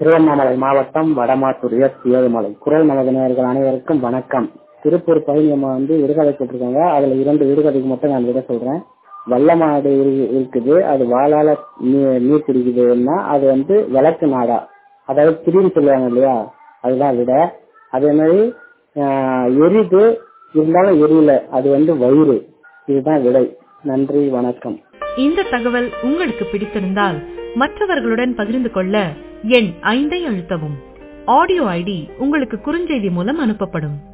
திருவண்ணாமலை மாவட்டம் வடமாத்தூர் எஸ் ஏழுமலை குரல் நமது நேயர்கள் அனைவருக்கும் வணக்கம் திருப்பூர் பகுதியம்மா வந்து விடுகதை போட்டிருக்காங்க அதுல இரண்டு விடுகதைக்கு மட்டும் நான் விட சொல்றேன் வல்ல மாடு இரு- இருக்குது அது வாளால நீ- நீர் குடிக்குதுன்னா அது வந்து விளக்கு நாடா அதாவது திடீர்னு சொல்லுவாங்க இல்லையா அதுதான் விட அதே மாதிரி ஆஹ், எரிது இருந்தாலும் எரியல அது வந்து வயிறு இதுதான் விடை நன்றி வணக்கம் இந்த தகவல் உங்களுக்கு பிடித்திருந்தால் மற்றவர்களுடன் பகிர்ந்து கொள்ள எண் ஐந்தை அழுத்தவும் ஆடியோ ஐடி உங்களுக்கு குறுஞ்செய்தி மூலம் அனுப்பப்படும்